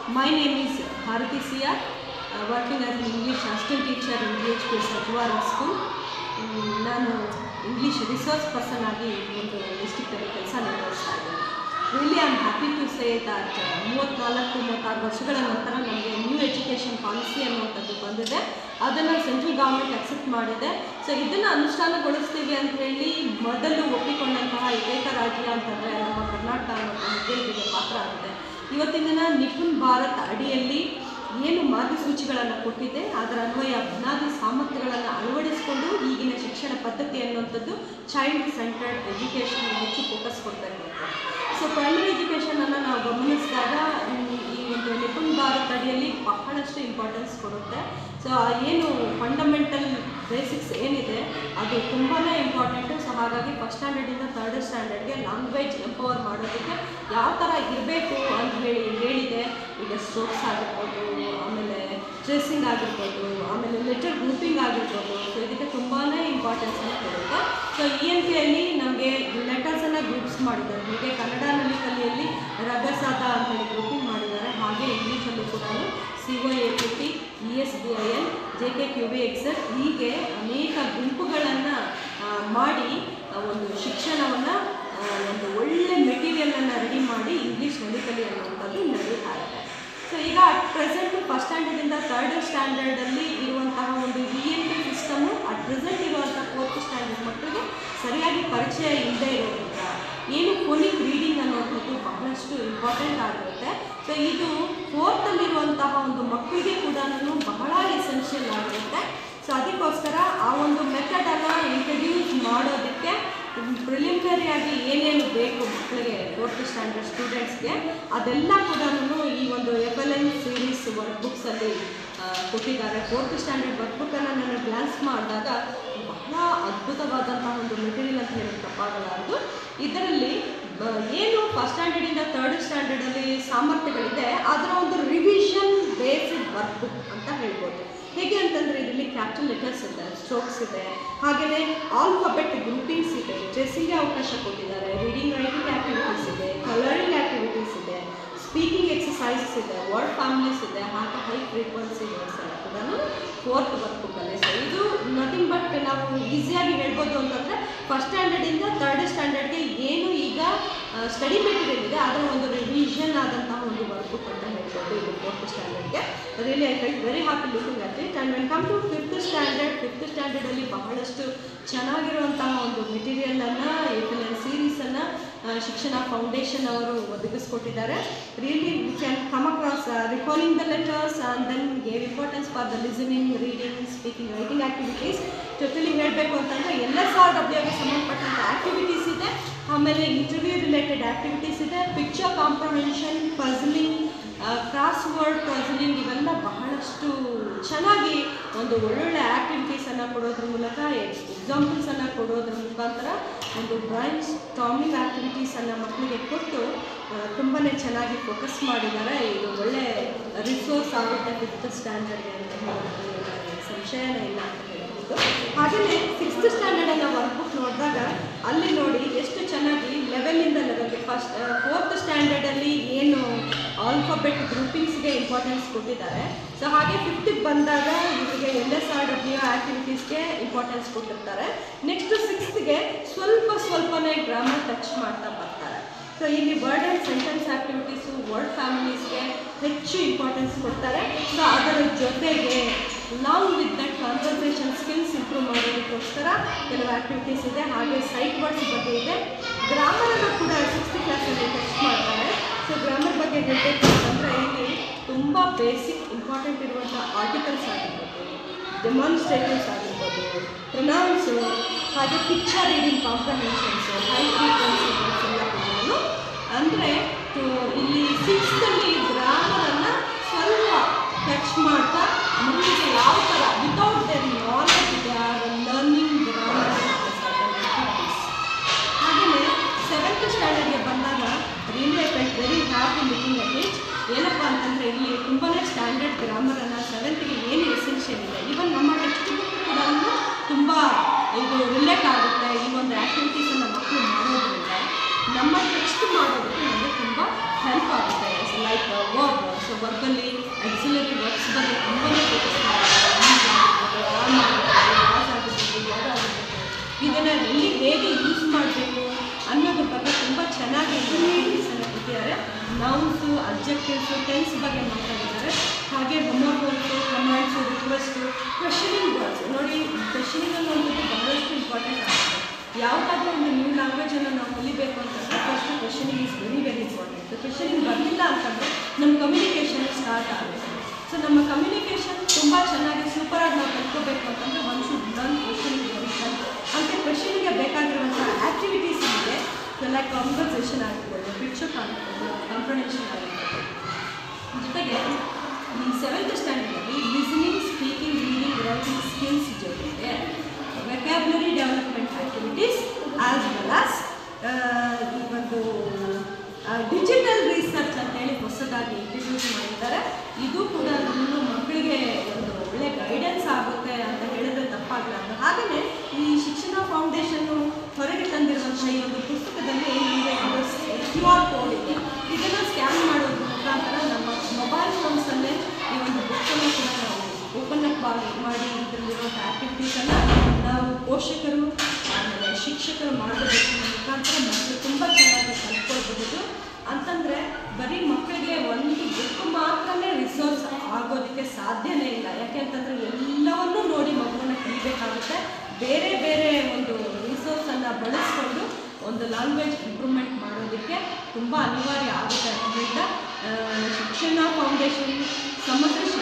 My name is Bharati Sia, uh, working as an English assistant teacher in DHP Sajwara School. Mm, ನಾನು English resource person ಆಗಿ ಒಂದು ಡಿಸ್ಟಿಕ್ಟಲ್ಲಿ ಕೆಲಸ ನಿರ್ವಹಿಸ್ತಾ ಇದ್ದೇನೆ really I am happy to say that ಮೂವತ್ತ್ನಾಲ್ಕು ಮೂವತ್ತಾರು ವರ್ಷಗಳ ನಂತರ ನಮಗೆ ನ್ಯೂ ಎಜುಕೇಷನ್ ಪಾಲಿಸಿ ಅನ್ನುವಂಥದ್ದು ಬಂದಿದೆ ಅದನ್ನು ಸೆಂಟ್ರಲ್ ಗೌರ್ಮೆಂಟ್ ಅಕ್ಸೆಪ್ಟ್ ಮಾಡಿದೆ ಸೊ ಇದನ್ನು ಅನುಷ್ಠಾನಗೊಳಿಸ್ತೀವಿ ಅಂತ ಹೇಳಿ ಮೊದಲು ಒಪ್ಪಿಕೊಂಡಂತಹ ಏಕೈಕ ರಾಜ್ಯ ಅಂತಂದರೆ ನಮ್ಮ ಕರ್ನಾಟಕ ಅನ್ನೋದು ಹೆಗ್ಗಳಿಕೆಗೆ ಪಾತ್ರ ಆಗಿದೆ ಇವತ್ತಿನ ದಿನ ನಿಪುಣ್ ಭಾರತ್ ಅಡಿಯಲ್ಲಿ ಏನು ಮಾರ್ಗಸೂಚಿಗಳನ್ನು ಕೊಟ್ಟಿದೆ ಅದರ ಅನ್ವಯ ಬುನಾದಿ ಸಾಮರ್ಥ್ಯಗಳನ್ನು ಅಳವಡಿಸಿಕೊಂಡು ಈಗಿನ ಶಿಕ್ಷಣ ಪದ್ಧತಿ ಅನ್ನುವಂಥದ್ದು ಚೈಲ್ಡ್ ಸೆಂಟರ್ಡ್ ಎಜುಕೇಷನ್ ಹೆಚ್ಚು ಫೋಕಸ್ ಕೊಡಬೇಕು ಅಂತ ಸೊ ಪ್ರೈಮರಿ ಎಜುಕೇಷನನ್ನು ನಾವು ಗಮನಿಸಿದಾಗ ಮ್, ಈ ಒಂದು ನಿಪುಣ್ ಭಾರತ್ ಅಡಿಯಲ್ಲಿ ಬಹಳಷ್ಟು ಇಂಪಾರ್ಟೆನ್ಸ್ ಕೊಡುತ್ತೆ ಸೊ ಏನು ಫಂಡಮೆಂಟಲ್ ಬೇಸಿಕ್ಸ್ ಏನಿದೆ ಅದು ತುಂಬಾ ಇಂಪಾರ್ಟೆಂಟು ಸೊ ಹಾಗಾಗಿ ಫಸ್ಟ್ ಸ್ಟ್ಯಾಂಡರ್ಡಿಂದ ಥರ್ಡ್ ಸ್ಟ್ಯಾಂಡರ್ಡ್ಗೆ ಲ್ಯಾಂಗ್ವೇಜ್ ಎಂಪವರ್ ಮಾಡೋದಕ್ಕೆ ಯಾವ ಥರ ಇರಬೇಕು ಅಂತ ಹೇಳಿ ಹೇಳಿದೆ ಈಗ ಸ್ಟ್ರೋಕ್ಸ್ ಆಗಿರ್ಬೋದು ಆಮೇಲೆ ಟ್ರೇಸಿಂಗ್ ಆಗಿರ್ಬೋದು ಆಮೇಲೆ ಲೆಟರ್ ಗ್ರೂಪಿಂಗ್ ಆಗಿರ್ಬೋದು ಸೊ ಇದಕ್ಕೆ ತುಂಬಾ ಇಂಪಾರ್ಟೆನ್ಸನ್ನು ಕೊಡುತ್ತೆ ಸೊ ಇ ಎನ್ ಪಿಯಲ್ಲಿ ನಮಗೆ ಲೆಟರ್ಸನ್ನು ಗ್ರೂಪ್ಸ್ ಮಾಡಿದ್ದಾರೆ ಹೀಗೆ ಕನ್ನಡ ನುಲಿಕಲಿಯಲ್ಲಿ ರಗಸಾದ ಅಂತ ಹೇಳಿ ಗ್ರೂಪಿಂಗ್ ಮಾಡಿದ್ದಾರೆ ಹಾಗೆ ಇಂಗ್ಲೀಷಲ್ಲೂ ಕೂಡ C O A P T E S B I L J K Q B x l ಹೀಗೆ ಅನೇಕ ಗುಂಪುಗಳನ್ನು ಮಾಡಿ ಆ, ಒಂದು ಶಿಕ್ಷಣವನ್ನು ಒಂದು ಒಳ್ಳೆ ಮೆಟೀರಿಯಲನ್ನು ರೆಡಿ ಮಾಡಿ ಇಂಗ್ಲೀಷ್ ನುಲಿಕಲಿ ಅನ್ನುವಂಥದ್ದು ನಡೀತಾ ಇದೆ ಸೊ ಈಗ ಅಟ್ ಪ್ರೆಸೆಂಟ್ ಫಸ್ಟ್ ಸ್ಟ್ಯಾಂಡರ್ಡಿಂದ ಥರ್ಡ್ ಸ್ಟ್ಯಾಂಡರ್ಡಲ್ಲಿ ಇರುವಂತಹ ಒಂದು E N P system at present ಇರುವಂಥ ಫೋರ್ತ್ ಸ್ಟ್ಯಾಂಡರ್ಡ್ ಮಕ್ಕಳಿಗೆ ಸರಿಯಾಗಿ ಪರಿಚಯ ಇಲ್ಲದೆ ಇರೋದ್ರಿಂದ ಏನು ಫೋನಿಕ್ ರೀಡಿಂಗ್ ಅನ್ನುವಂಥದ್ದು ಬಹಳಷ್ಟು ಇಂಪಾರ್ಟೆಂಟ್ ಆಗಿರುತ್ತೆ ಸೊ ಇದು ಫೋರ್ತಲ್ಲಿರುವಂತಹ ಒಂದು ಮಕ್ಕಳಿಗೆ ಕೂಡ ಬಹಳ ಎಸೆನ್ಷಿಯಲ್ ಆಗಿರುತ್ತೆ ಸೊ ಅದಕ್ಕೋಸ್ಕರ ಆ ಒಂದು ಮೆಥಡನ್ನು ಇಂಟ್ರಡ್ಯೂಸ್ ಮಾಡೋದಕ್ಕೆ ಪ್ರಿಲಿಮಿನರಿಯಾಗಿ ಏನೇನು ಬೇಕು ಮಕ್ಕಳಿಗೆ ಫೋರ್ತ್ ಸ್ಟ್ಯಾಂಡರ್ಡ್ ಸ್ಟೂಡೆಂಟ್ಸ್ಗೆ ಅದೆಲ್ಲ ಕೂಡ ಈ ಒಂದು F L N series work ಬುಕ್ಸಲ್ಲಿ ಕೊಟ್ಟಿದ್ದಾರೆ ಫೋರ್ತ್ ಸ್ಟ್ಯಾಂಡರ್ಡ್ ವರ್ಕ್ ಬುಕ್ಕನ್ನು ನಾನು ಗ್ಲಾನ್ಸ್ ಮಾಡಿದಾಗ ಬಹಳ ಅದ್ಭುತವಾದಂತಹ ಒಂದು ಮೆಟೀರಿಯಲ್ ಅಂತ ಹೇಳಿ ತಪ್ಪಾಗಲಾರದು ಇದರಲ್ಲಿ ಬ- ಏನು ಫಸ್ಟ್ ಸ್ಟ್ಯಾಂಡರ್ಡಿಂದ ಥರ್ಡ್ ಸ್ಟ್ಯಾಂಡರ್ಡಲ್ಲಿ ಸಾಮರ್ಥ್ಯಗಳಿದೆ ಅದರ ಒಂದು ರಿವಿಷನ್ ಬೇಸ್ಡ್ ವರ್ಕ್ ಬುಕ್ ಅಂತ ಹೇಳ್ಬೋದು ಹೇಗೆ ಅಂತಂದರೆ ಇದರಲ್ಲಿ ಕ್ಯಾಪಿಟಲ್ ಲೆಟರ್ಸ್ ಇದೆ ಸ್ಟ್ರೋಕ್ಸ್ ಇದೆ ಹಾಗೆಯೇ ಆಲ್ಫಾಬೆಟ್ ಗ್ರೂಪಿಂಗ್ಸ್ ಇದೆ ಡ್ರೆಸ್ಸಿಂಗ್ಗೆ ಅವಕಾಶ ಕೊಟ್ಟಿದ್ದಾರೆ ರೀಡಿಂಗ್ ರೈಟಿಂಗ್ ಆ್ಯಕ್ಟಿವಿಟೀಸ್ ಇದೆ ಕಲರಿಂಗ್ ಆ್ಯಕ್ಟಿವಿಟೀಸ್ ಇದೆ ಸ್ಪೀಕಿಂಗ್ ಎಕ್ಸಸೈಸಸ್ ಇದೆ ವರ್ಡ್ ಫ್ಯಾಮಿಲೀಸ್ ಇದೆ ಹಾಗೆ ಹೈ ಫ್ರೀಕ್ವೆನ್ಸಿ ವರ್ಡ್ಸ್ ಎಲ್ಲ ಕೂಡ ಫೋರ್ತ್ ವರ್ಕ್ ಬುಕ್ಕಲ್ಲಿ ಸೊ ಇದು ನಥಿಂಗ್ ಬಟ್ ನಾವು ಈಸಿಯಾಗಿ ಹೇಳ್ಬೋದು ಅಂತಂದರೆ ಫಸ್ಟ್ ಸ್ಟ್ಯಾಂಡರ್ಡಿಂದ ಥರ್ಡ್ ಸ್ಟ್ಯಾಂಡರ್ಡ್ಗೆ ಏನು ಈಗ ಸ್ಟಡಿ ಮೆಟೀರಿಯಲ್ ಇದೆ ಅದರ ಒಂದು ರಿವಿಷನ್ ಆದಂತಹ ಒಂದು ವರ್ಕ್ ಬುಕ್ ಅಂತ ಹೇಳ್ಬೋದು ಇದು ಫೋರ್ತ್ ಸ್ಟ್ಯಾಂಡರ್ಡ್ಗೆ really I felt very happy looking at it and when come to fifth standard fifth ಸ್ಟ್ಯಾಂಡರ್ಡಲ್ಲಿ ಬಹಳಷ್ಟು ಚೆನ್ನಾಗಿರುವಂತಹ ಒಂದು ಮೆಟೀರಿಯಲನ್ನು ಎಫ್ ಎಲ್ ಎನ್ ಸೀರೀಸನ್ನು ಶಿಕ್ಷಣ ಫೌಂಡೇಶನ್ ಅವರು ಒದಗಿಸ್ಕೊಟ್ಟಿದ್ದಾರೆ really we can come across recalling the letters and then gave importance for the listening reading speaking writing activities totally ಹೇಳಬೇಕು ಅಂತಂದರೆ ಎಲ್ ಎಸ್ ಆರ್ ಡಬ್ಲ್ಯೂಗೆ ಸಂಬಂಧಪಟ್ಟಂಥ ಆ್ಯಕ್ಟಿವಿಟೀಸ್ ಇದೆ ಆಮೇಲೆ ಇಂಟರ್ವ್ಯೂ ರಿಲೇಟೆಡ್ ಆ್ಯಕ್ಟಿವಿಟೀಸ್ ಇದೆ picture comprehension puzzling crossword puzzling ಇವೆಲ್ಲ ಬಹಳಷ್ಟು ಚೆನ್ನಾಗಿ ಒಂದು ಒಳ್ಳೊಳ್ಳೆ ಆ್ಯಕ್ಟಿವಿಟೀಸನ್ನು ಕೊಡೋದ್ರ ಮೂಲಕ ಎಕ್ಸಾಂಪಲ್ಸನ್ನು ಕೊಡೋದ್ರ ಮುಖಾಂತರ ಒಂದು ಡ್ರಾಯಿಂಗ್ ಸ್ಟಾಮಿಂಗ್ ಆ್ಯಕ್ಟಿವಿಟೀಸನ್ನು ಮಕ್ಕಳಿಗೆ ಕೊಟ್ಟು ತುಂಬಾ ಚೆನ್ನಾಗಿ ಫೋಕಸ್ ಮಾಡಿದ್ದಾರೆ ಇದು ಒಳ್ಳೆ ರಿಸೋರ್ಸ್ ಆಗುತ್ತೆ ಫಿಫ್ತ್ ಸ್ಟ್ಯಾಂಡರ್ಡ್ಗೆ ಅಂತ ಹೇಳೋದ್ರಲ್ಲಿ ಸಂಶಯನೇ ಇಲ್ಲ ಅಂತ ಹೇಳ್ಬೋದು ಹಾಗೆಯೇ ಸಿಕ್ಸ್ತ್ ಸ್ಟ್ಯಾಂಡರ್ಡನ್ನು ವರ್ಕ್ ಬುಕ್ ನೋಡಿದಾಗ ಅಲ್ಲಿ ನೋಡಿ ಎಷ್ಟು ಚೆನ್ನಾಗಿ ಲೆವೆಲಿಂದ ಲೆವೆಲ್ಗೆ ಫಸ್ಟ್ ಫೋರ್ತ್ ಸ್ಟ್ಯಾಂಡರ್ಡಲ್ಲಿ ಏನು ಆಲ್ಫಾಬೆಟ್ ಗ್ರೂಪಿಂಗ್ಸ್ಗೆ ಇಂಪಾರ್ಟೆನ್ಸ್ ಕೊಟ್ಟಿದ್ದಾರೆ ಸೊ ಹಾಗೆ ಫಿಫ್ತಿಗೆ ಬಂದಾಗ ಇವರಿಗೆ ಎಲ್ ಎಸ್ ಆರ್ ಡಬ್ಲ್ಯೂ ಆ್ಯಕ್ಟಿವಿಟೀಸ್ಗೆ ಇಂಪಾರ್ಟೆನ್ಸ್ ಕೊಟ್ಟಿರ್ತಾರೆ ನೆಕ್ಸ್ಟ್ ಸಿಕ್ಸ್ತ್ಗೆ ಸ್ವಲ್ಪ ಸ್ವಲ್ಪನೇ ಗ್ರಾಮರ್ ಟಚ್ ಮಾಡ್ತಾ ಬರ್ತಾರೆ ಸೊ ಇಲ್ಲಿ word and sentence activities word ಫ್ಯಾಮಿಲೀಸ್ಗೆ ಹೆಚ್ಚು ಇಂಪಾರ್ಟೆನ್ಸ್ ಕೊಡ್ತಾರೆ ಸೊ ಅದರ ಜೊತೆಗೆ along with that concentration skills improve ಮಾಡೋದಕ್ಕೋಸ್ಕರ ಕೆಲವು ಆ್ಯಕ್ಟಿವಿಟೀಸ್ ಇದೆ ಹಾಗೆ ಸೈಟ್ ವರ್ಡ್ಸ್ ಬಗ್ಗೆ ಇದೆ ಗ್ರಾಮರನ್ನು ಕೂಡ ಸಿಕ್ಸ್ತ್ ಕ್ಲಾಸಲ್ಲಿ ಟಚ್ ಮಾಡ್ತಾರೆ ಸೊ ಗ್ರಾಮರ್ ಬಗ್ಗೆ ಹೇಳಬೇಕು ಅಂತಂದರೆ ಇಲ್ಲಿ ತುಂಬ ಬೇಸಿಕ್ ಇಂಪಾರ್ಟೆಂಟ್ ಇರುವಂಥ ಆರ್ಟಿಕಲ್ಸ್ ಆಗಿರ್ಬೋದು ಡೆಮಾನ್ಸ್ಟ್ರೇಟಿವ್ಸ್ ಆಗಿರ್ಬೋದು ಪ್ರೊನೌನ್ಸು ಹಾಗೆ picture reading comprehensions high frequency words ಎಲ್ಲ ಕೂಡ ಅಂದರೆ ಇಲ್ಲಿ ಸಿಕ್ಸ್ತಲ್ಲಿ ಗ್ರಾಮರನ್ನು ಸ್ವಲ್ಪ ಟಚ್ ಮಾಡ್ತಾ ಮಕ್ಕಳಿಗೆ ಯಾವ ಥರ without their knowledge they are learning grammar ಹಾಗೆಯೇ ಸೆವೆಂತ್ ಸ್ಟ್ಯಾಂಡರ್ಡ್ಗೆ ಬಂದಾಗ really I felt very happy looking at it ಏನಪ್ಪ ಅಂತಂದರೆ ಇಲ್ಲಿ ತುಂಬಾ ಸ್ಟ್ಯಾಂಡರ್ಡ್ ಗ್ರಾಮರನ್ನು ಸೆವೆಂತ್ಗೆ ಏನು ಎಸೆನ್ಷಿಯಲ್ ಇದೆ ಈವನ್ ನಮ್ಮ ಟೆಕ್ಸ್ಟ್ ಬುಕ್ ಕೂಡ ತುಂಬ ಇದು ರಿಲೇಟ್ ಆಗುತ್ತೆ ಈ ಒಂದು ಆ್ಯಕ್ಟಿವಿಟೀಸನ್ನು ಮಕ್ಕಳು ಮಾಡೋದ್ರಿಂದ ನಮ್ಮ ಟೆಕ್ಸ್ಟ್ ಮಾಡೋದಕ್ಕೆ ನಮಗೆ ತುಂಬ ಹೆಲ್ಪ್ ಆಗುತ್ತೆ ಲೈಕ್ ವರ್ಡ್ ಸೊ ಸೊ ವರ್ಬಲ್ಲಿ ಆಕ್ಸಿಲರಿ ವರ್ಕ್ಸ್ ಬಗ್ಗೆ ತುಂಬಾ ಫೋಕಸ್ ಇದನ್ನು ಎಲ್ಲಿ ಹೇಗೆ ಯೂಸ್ ಮಾಡಬೇಕು ಅನ್ನೋದ್ರ ಬಗ್ಗೆ ತುಂಬ ಚೆನ್ನಾಗಿ ಆಕ್ಟಿವಿಟೀಸನ್ನು ಕೊಟ್ಟಿದ್ದಾರೆ ನೌನ್ಸು ಅಬ್ಜೆಕ್ಟಿವ್ಸು ಟೆನ್ಸ್ ಬಗ್ಗೆ ಮಾತಾಡಿದ್ದಾರೆ ಹಾಗೆ homophones commands request questioning words ನೋಡಿ ಕ್ವೆಶನಿಂಗ್ ಅನ್ನೋದು ಬಹಳಷ್ಟು ಇಂಪಾರ್ಟೆಂಟ್ ಆಗುತ್ತೆ ಯಾವುದಾದ್ರೂ ಒಂದು ನ್ಯೂ ಲ್ಯಾಂಗ್ವೇಜನ್ನು ನಾವು ಕಲಿಬೇಕು ಅಂತಂದರೆ first questioning is very very important questioning ಬರಲಿಲ್ಲ ಅಂತಂದರೆ ನಮ್ಮ ಕಮ್ಯುನಿಕೇಷನ್ ಸ್ಟಾರ್ಟ್ ಆಗುತ್ತೆ ಸೊ ನಮ್ಮ ಕಮ್ಯುನಿಕೇಷನ್ ತುಂಬ ಚೆನ್ನಾಗಿ ಸೂಪರಾಗಿ ನಾವು ಕಲ್ತ್ಕೋಬೇಕು ಅಂತಂದರೆ one should learn questioning very ಅಂತ ಕ್ವೆಶನಿಗೆ ಬೇಕಾಗಿರುವಂಥ ಆ್ಯಕ್ಟಿವಿಟೀಸ್ ಇದೆ ಲೈಕ್ ಕಾನ್ವರ್ಸೇಷನ್ ಆಗಿರ್ಬೋದು ಪಿಕ್ಚರ್ ಆಗಿರ್ಬೋದು ಕಾಂಪ್ರಹೆನ್ಷನ್ ಆಗಿರ್ಬೋದು ಜೊತೆಗೆ ಈ ಸೆವೆಂತ್ ಸ್ಟ್ಯಾಂಡರ್ಡಲ್ಲಿ listening speaking reading writing skills ಜೊತೆಗೆ vocabulary development activities as well as ಈ ಒಂದು ಡಿಜಿಟಲ್ ರಿಸರ್ಚ್ ಅಂತೇಳಿ ಹೊಸದಾಗಿ ಇಂಟ್ರಡ್ಯೂಸ್ ಮಾಡಿದ್ದಾರೆ ಇದು ಕೂಡ ನಮ್ಮ ಮಕ್ಕಳಿಗೆ ಒಂದು ಒಳ್ಳೆ ಗೈಡೆನ್ಸ್ ಆಗುತ್ತೆ ಅಂತ ಹೇಳಿದ್ರೆ ತಪ್ಪಾಗಲಾರ್ದು ಹಾಗೆಯೇ ಈ ಶಿಕ್ಷಣ ಫೌಂಡೇಶನ್ನು ಹೊರಗೆ ತಂದಿರುವಂಥ ಈ ಒಂದು ಪುಸ್ತಕದಲ್ಲಿ ನಮಗೆ ಕ್ಯೂ ಆರ್ ಕೋಡ್ ಇದೆ ಇದನ್ನು ಸ್ಕ್ಯಾನ್ ಮಾಡೋದ್ರ ಮುಖಾಂತರ ನಮ್ಮ ಮೊಬೈಲ್ ಫೋನ್ಸಲ್ಲೇ ಈ ಒಂದು ಬುಕ್ಕನ್ನು ಕೂಡ ನಾವು ಓಪನ್ ಅಪ್ ಆಗಿ ಮಾಡಿ ಇದರಲ್ಲಿರುವಂಥ ಆ್ಯಕ್ಟಿವಿಟೀಸನ್ನು ನಾವು ಪೋಷಕರು ಆಮೇಲೆ ಶಿಕ್ಷಕರು ಮಾರ್ಗದರ್ಶನ ಮುಖಾಂತರ ಮಕ್ಕಳು ತುಂಬ ಚೆನ್ನಾಗಿ ಕಲ್ತ್ಕೊಳ್ಬಹುದು ಅಂತಂದರೆ ಬರೀ ಮಕ್ಕಳಿಗೆ ಒಂದು ಬುಕ್ ಮಾತ್ರನೇ ರಿಸೋರ್ಸ್ ಆಗೋದಕ್ಕೆ ಸಾಧ್ಯನೇ ಇಲ್ಲ ಯಾಕೆ ಅಂತಂದರೆ ಎಲ್ಲವನ್ನೂ ನೋಡಿ ಮಗುವನ್ನು ಕಲಿಬೇಕಾಗುತ್ತೆ ಬೇರೆ ಬೇರೆ ಒಂದು ರಿಸೋರ್ಸನ್ನು ಬಳಸ್ಕೊಂಡು ಒಂದು ಲ್ಯಾಂಗ್ವೇಜ್ ಇಂಪ್ರೂವ್ಮೆಂಟ್ ಮಾಡೋದಕ್ಕೆ ತುಂಬ ಅನಿವಾರ್ಯ ಆಗುತ್ತೆ ಅದರಿಂದ ಶಿಕ್ಷಣ ಫೌಂಡೇಶನ್ ಸಮಗ್ರ